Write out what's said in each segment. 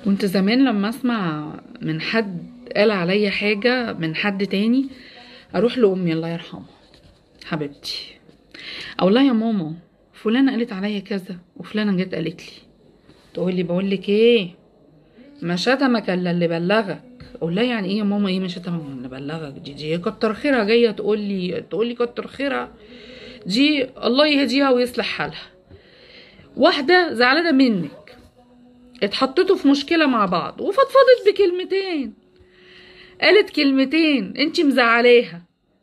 كنت زمان لما اسمع من حد قال عليا حاجة من حد تاني اروح لامي الله يرحمها حبيبتي اقول لها يا ماما فلانة قالت عليا كذا وفلانة جت قالت لي تقول لي بقول لك ايه ما شتمك الا اللي بلغك اقول لها يعني ايه يا ماما ايه ما شتمك اللي بلغك دي دي كتر خيرها جايه تقول لي تقول لي كتر خيرها دي الله يهديها ويصلح حالها واحده زعلانه منك اتحطيتوا في مشكله مع بعض وفضفضت بكلمتين قالت كلمتين انت مزعلاها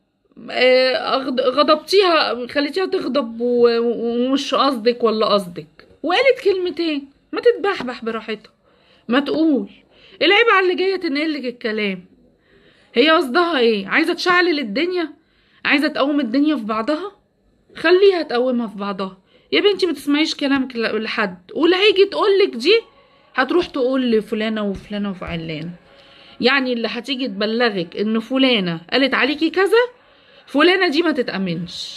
آه، أغض- غضبتيها خليتيها تغضب و- ومش قصدك ولا قصدك وقالت كلمتين ما تتبحبح براحتها ما تقول العيب على اللي جايه تنقلك الكلام هي قصدها ايه عايزه تشعلل الدنيا عايزه تقوم الدنيا في بعضها خليها تقومها في بعضها يا بنتي ما تسمعيش كلامك ل- لحد واللي هيجي تقولك دي هتروح تقول لفلانه وفلانه وفلانه يعني اللي هتيجي تبلغك ان فلانه قالت عليكي كذا فلانه دي ما تتامنش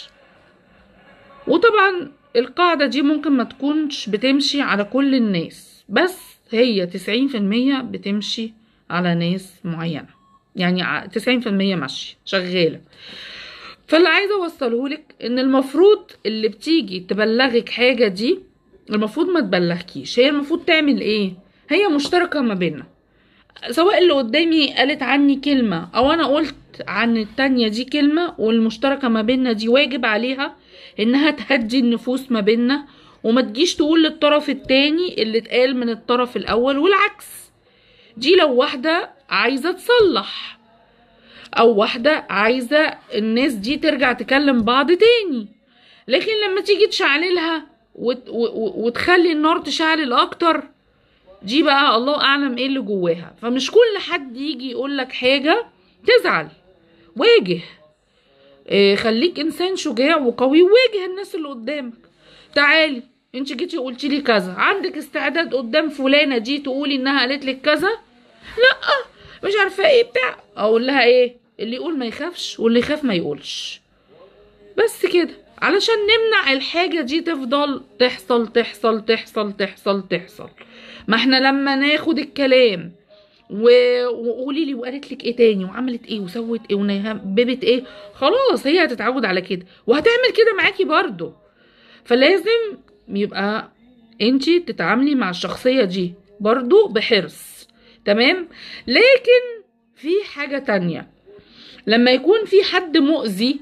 وطبعا القاعده دي ممكن ما تكونش بتمشي على كل الناس بس هي 90% بتمشي على ناس معينه يعني ع- 90% ماشي شغاله فاللي عايزه اوصله لك ان المفروض اللي بتيجي تبلغك حاجه دي المفروض ما تبلغكيش هي المفروض تعمل ايه هي مشتركه ما بيننا سواء اللي قدامي قالت عني كلمة أو أنا قلت عن التانية دي كلمة والمشتركة ما بيننا دي واجب عليها إنها تهدي النفوس ما بيننا وما تجيش تقول للطرف التاني اللي اتقال من الطرف الأول والعكس دي لو واحدة عايزة تصلح أو واحدة عايزة الناس دي ترجع تكلم بعض تاني لكن لما تيجي تشعللها وت... و... و... وتخلي النار تشعلل أكتر دي بقى الله اعلم ايه اللي جواها فمش كل حد يجي يقول لك حاجه تزعل واجه إيه خليك انسان شجاع وقوي واجه الناس اللي قدامك تعالي انت جيتي قلتي لي كذا عندك استعداد قدام فلانه دي تقولي انها قالت لك كذا لا مش عارفه ايه بتاع اقول لها ايه اللي يقول ما يخافش واللي يخاف ما يقولش بس كده علشان نمنع الحاجة دي تفضل تحصل تحصل تحصل تحصل تحصل ما احنا لما ناخد الكلام و- وقولي لي وقالت لك ايه تاني وعملت ايه وسوت ايه ونهببت ايه خلاص هي هتتعود على كده وهتعمل كده معاكي برضو فلازم يبقى انتي تتعاملي مع الشخصية دي برضو بحرص تمام لكن في حاجة تانية لما يكون في حد مؤذي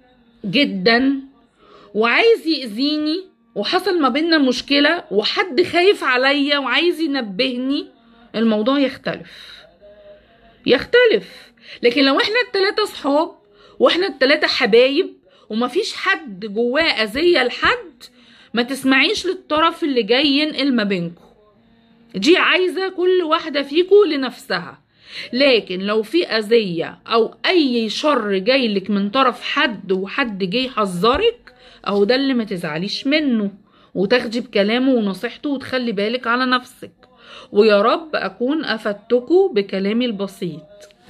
جدا وعايز يأذيني وحصل ما بيننا مشكلة وحد خايف عليا وعايز ينبهني الموضوع يختلف يختلف لكن لو احنا التلاتة صحاب واحنا التلاتة حبايب ومفيش حد جواه أذية لحد ما تسمعيش للطرف اللي جاي ينقل ما بينكم دي عايزة كل واحدة فيكو لنفسها لكن لو في أذية أو أي شر جايلك من طرف حد وحد جه يحذرك أهو ده اللي ما تزعليش منه وتاخدي بكلامه ونصيحته وتخلي بالك على نفسك ويا رب أكون أفدتكوا بكلامي البسيط